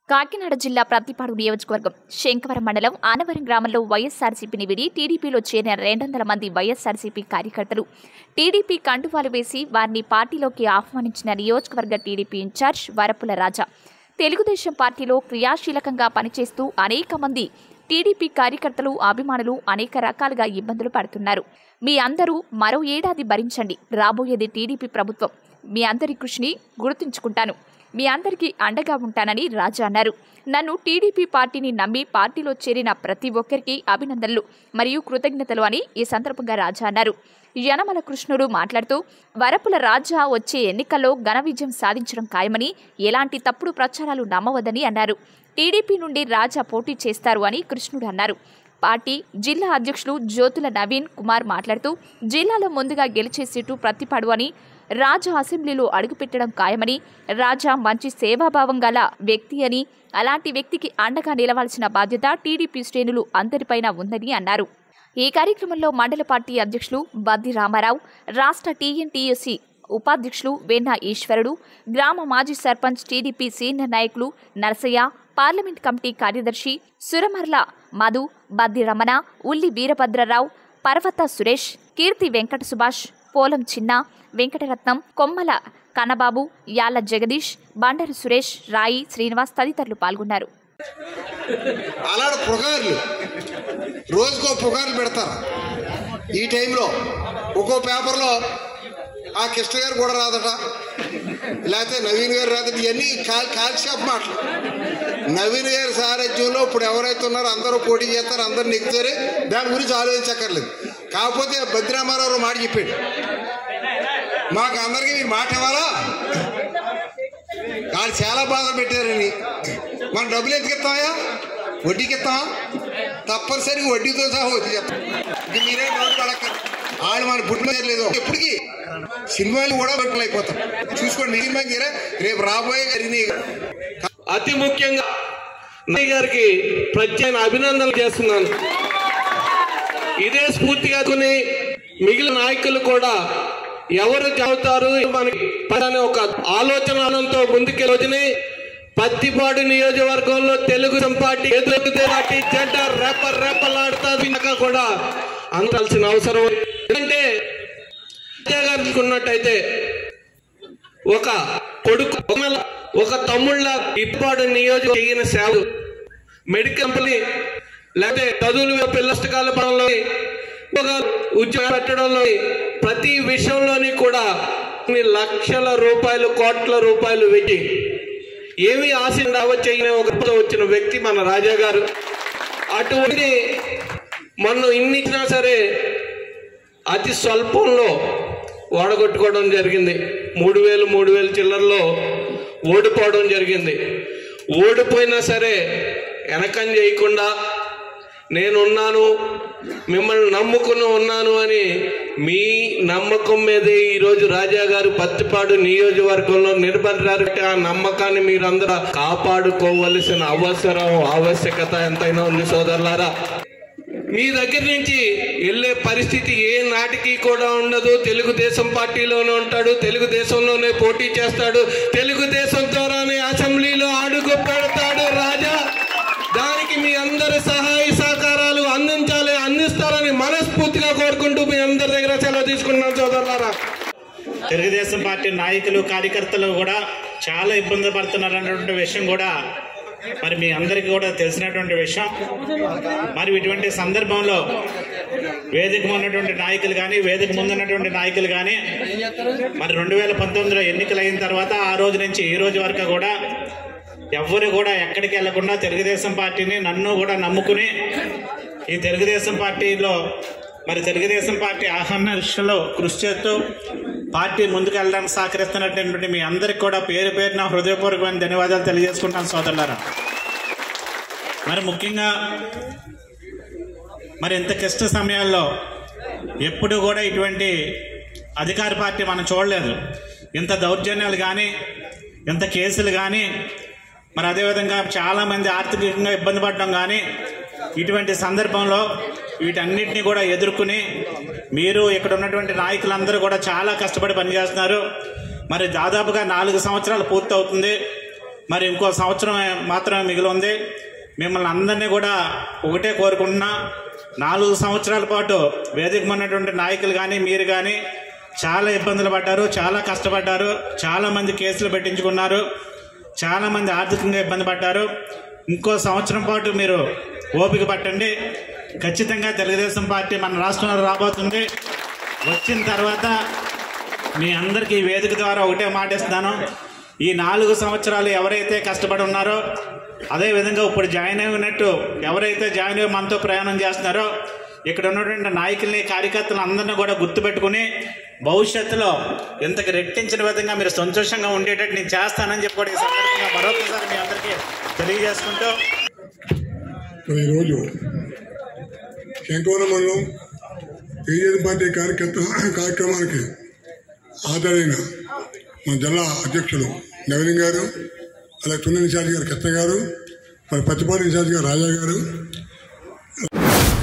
కాకినాడ జిల్లా ప్రతిపాడు నియోజకవర్గం శంకవరం మండలం ఆనవరం గ్రామంలో వైఎస్ఆర్సీపీని విడి టీడీపీలో చేరిన రెండు వందల మంది వైఎస్ఆర్సీపీ కార్యకర్తలు టీడీపీ కండువాలు వేసి వారిని పార్టీలోకి ఆహ్వానించిన నియోజకవర్గ టీడీపీ ఇన్ఛార్జ్ వరపుల రాజా తెలుగుదేశం పార్టీలో క్రియాశీలకంగా పనిచేస్తూ అనేక మంది టీడీపీ కార్యకర్తలు అభిమానులు అనేక రకాలుగా ఇబ్బందులు పడుతున్నారు మీ అందరూ మరో ఏడాది భరించండి రాబోయేది టీడీపీ ప్రభుత్వం మీ అందరి కృషిని గుర్తుంచుకుంటాను మీ అందరికీ అండగా ఉంటానని రాజా అన్నారు నన్ను టీడీపీ పార్టీని నమ్మి పార్టీలో చేరిన ప్రతి ఒక్కరికి అభినందనలు మరియు కృతజ్ఞతలు అని ఈ సందర్భంగా రాజా అన్నారు యనమల కృష్ణుడు మాట్లాడుతూ వరపుల రాజా వచ్చే ఎన్నికల్లో ఘన విజయం సాధించడం ఖాయమని ఎలాంటి తప్పుడు ప్రచారాలు నమ్మవద్దని అన్నారు టీడీపీ నుండి రాజా పోటీ చేస్తారు అని కృష్ణుడు అన్నారు పార్టీ జిల్లా అధ్యక్షులు జ్యోతుల నవీన్ కుమార్ మాట్లాడుతూ జిల్లాలో ముందుగా గెలిచే సీటు ప్రతిపాడు అని రాజా అసెంబ్లీలో అడుగుపెట్టడం ఖాయమని రాజా మంచి సేవాభావం గల వ్యక్తి అని అలాంటి వ్యక్తికి అండగా నిలవాల్సిన బాధ్యత టీడీపీ శ్రేణులు అందరిపైన ఉందని అన్నారు ఈ కార్యక్రమంలో మండల పార్టీ అధ్యక్షులు బద్ది రామారావు రాష్ట్ర టీఎన్టీయూసీ ఉపాధ్యక్షులు వెన్న ఈశ్వరుడు గ్రామ మాజీ సర్పంచ్ టీడీపీ సీనియర్ నాయకులు నరసయ్య పార్లమెంట్ కమిటీ కార్యదర్శి సురమర్ల మధు బద్ది రమణ ఉల్లి వీరభద్రరావు పర్వత సురేష్ కీర్తి వెంకట సుభాష్ పోలం చిన్న వెంకటరత్నం కొమ్మల కన్నబాబు యాల జగదీష్ బండరు సురేష్ రాయి శ్రీనివాస్ తదితరులు పాల్గొన్నారు అలాంటి పుకార్లు రోజుకో పుకార్లు పెడతారు ఈ టైంలో ఒక్కో పేపర్లో ఆ కృష్ణ గారు కూడా రాదట లేకపోతే నవీన్ గారు రాదట ఇవన్నీ కాల్ కాల్షాప్ మాటలు నవీన్ గారి సారథ్యంలో ఇప్పుడు ఎవరైతే ఉన్నారో అందరూ పోటీ చేస్తారు అందరు నెగ్గుతారు దాని గురించి ఆలోచించక్కర్లేదు కాకపోతే భద్రామారావు మాట చెప్పాడు మాకు అందరికీ మీరు మాట ఇవ్వాలా వాళ్ళు చాలా బాధ పెట్టారని మన డబ్బులు ఎందుకు ఇస్తామయ్యా వడ్డీకి ఇస్తామా తప్పనిసరిగా వడ్డీతో సహా వడ్డీ చెప్తాం ఇది మీరే డౌట్ పడక్కర్లేదు వాళ్ళు మన పుట్టిన లేదు ఎప్పటికీ సినిమాలు కూడా బట్టలు అయిపోతాం చూసుకోండి సినిమా తీరా రేపు రాబోయే జరిగినాయి అతి ముఖ్యంగా నయ్య గారికి ప్రత్యేక అభినందనలు చేస్తున్నాను ఇదే స్ఫూర్తిగా కొని మిగిలిన నాయకులు కూడా ఎవరు చదువుతారు మనకి అనే ఒక ఆలోచనతో ముందుకు రోజుని పత్తిపాడు నియోజకవర్గంలో తెలుగుదేశం పార్టీ ఎదురుతే పార్టీ జెండ రెప్ప రెప్పలాడుతుంది ఇంకా కూడా అందాల్సిన అవసరం ఉంది. ఎందుకంటే రాజా గారు తీసుకున్నట్టయితే ఒక కొడుకు ఒక తమ్ముళ్ళ ఇప్పాడు నియోజక చేయని సేవలు మెడికల్ కంపెనీ లేకపోతే చదువులు పిల్లస్తకాల పడంలో ఒక ఉద్యోగం పెట్టడంలో ప్రతి విషయంలోని కూడా కొన్ని లక్షల రూపాయలు కోట్ల రూపాయలు పెట్టి ఏమీ ఆశ రావచ్చని ఒక వచ్చిన వ్యక్తి మన రాజా గారు అటువంటి మొన్న ఇన్ని ఇచ్చినా సరే అతి స్వల్పంలో ఓడగొట్టుకోవడం జరిగింది మూడు వేలు మూడు వేలు చిల్లరలో ఓడిపోవడం జరిగింది ఓడిపోయినా సరే వెనకం చేయకుండా నేనున్నాను మిమ్మల్ని నమ్ముకుని ఉన్నాను అని మీ నమ్మకం మీదే ఈరోజు రాజా గారు పత్తిపాడు నియోజకవర్గంలో నిలబడ్డారు ఆ నమ్మకాన్ని మీరందరూ కాపాడుకోవలసిన అవసరం ఆవశ్యకత ఎంతైనా ఉంది సోదరులారా మీ దగ్గర నుంచి వెళ్ళే పరిస్థితి ఏ నాటికి కూడా ఉండదు తెలుగుదేశం పార్టీలోనే ఉంటాడు తెలుగుదేశంలోనే పోటీ చేస్తాడు తెలుగుదేశం ద్వారానే అసెంబ్లీలో అడుగు పెడతాడు రాజా దానికి మీ అందరి సహాయ సహకారాలు అందించాలి అందిస్తారని మనస్ఫూర్తిగా కోరుకుంటూ మీ అందరి దగ్గర సెలవు తీసుకున్నాం సోదరులారా తెలుగుదేశం పార్టీ నాయకులు కార్యకర్తలు కూడా చాలా ఇబ్బంది పడుతున్నారు అన్నటువంటి విషయం కూడా మరి మీ అందరికీ కూడా తెలిసినటువంటి విషయం మరి ఇటువంటి సందర్భంలో వేదిక ఉన్నటువంటి నాయకులు కానీ వేదిక ముందున్నటువంటి నాయకులు కానీ మరి రెండు వేల పంతొమ్మిదిలో ఎన్నికలు అయిన తర్వాత ఆ రోజు నుంచి ఈ రోజు వరకు కూడా ఎవ్వరు కూడా ఎక్కడికి వెళ్లకుండా తెలుగుదేశం పార్టీని నన్ను కూడా నమ్ముకుని ఈ తెలుగుదేశం పార్టీలో మరి తెలుగుదేశం పార్టీ ఆహ్వానిలో కృషి చేస్తూ పార్టీ ముందుకు వెళ్ళడానికి సహకరిస్తున్నటువంటి మీ అందరికి కూడా పేరు పేరున హృదయపూర్వకమైన ధన్యవాదాలు తెలియజేసుకుంటాను సోదరులారా మరి ముఖ్యంగా మరి ఇంత క్లిష్ట సమయాల్లో ఎప్పుడు కూడా ఇటువంటి అధికార పార్టీ మనం చూడలేదు ఇంత దౌర్జన్యాలు కానీ ఇంత కేసులు కానీ మరి అదేవిధంగా చాలామంది ఆర్థికంగా ఇబ్బంది పడడం కానీ ఇటువంటి సందర్భంలో వీటన్నిటిని కూడా ఎదుర్కొని మీరు ఇక్కడ ఉన్నటువంటి నాయకులందరూ కూడా చాలా కష్టపడి పనిచేస్తున్నారు మరి దాదాపుగా నాలుగు సంవత్సరాలు పూర్తవుతుంది మరి ఇంకో సంవత్సరం మాత్రమే మిగిలి ఉంది మిమ్మల్ని అందరినీ కూడా ఒకటే కోరుకుంటున్నా నాలుగు సంవత్సరాల పాటు వేదిక ఉన్నటువంటి నాయకులు కానీ మీరు కానీ చాలా ఇబ్బందులు పడ్డారు చాలా కష్టపడ్డారు చాలా మంది కేసులు పెట్టించుకున్నారు చాలా మంది ఆర్థికంగా ఇబ్బంది పడ్డారు ఇంకో సంవత్సరం పాటు మీరు ఓపిక పట్టండి ఖచ్చితంగా తెలుగుదేశం పార్టీ మన రాష్ట్రంలో రాబోతుంది వచ్చిన తర్వాత మీ అందరికీ ఈ వేదిక ద్వారా ఒకటే మాట ఇస్తున్నాను ఈ నాలుగు సంవత్సరాలు ఎవరైతే కష్టపడి ఉన్నారో అదే విధంగా ఇప్పుడు జాయిన్ అయినట్టు ఎవరైతే జాయిన్ అయ్యి మనతో ప్రయాణం చేస్తున్నారో ఇక్కడ ఉన్నటువంటి నాయకుల్ని కార్యకర్తలు అందరినీ కూడా గుర్తుపెట్టుకుని భవిష్యత్తులో ఇంతకు రెట్టించిన విధంగా మీరు సంతోషంగా ఉండేటట్టు నేను చేస్తానని చెప్పి కూడా ఈ సందర్భంగా మరొకసారి మీ అందరికీ తెలియజేసుకుంటూ మరి ఈరోజు శంకవరం మండలం బీజేపీ పార్టీ కార్యకర్త కార్యక్రమానికి ఆధారైన మన జిల్లా అధ్యక్షులు నవీన్ గారు అలాగే తుని ఇన్ఛార్జ్ గారు కృష్ణ గారు మరి పచ్చిపాటి ఇన్ఛార్జ్ గారు రాజా గారు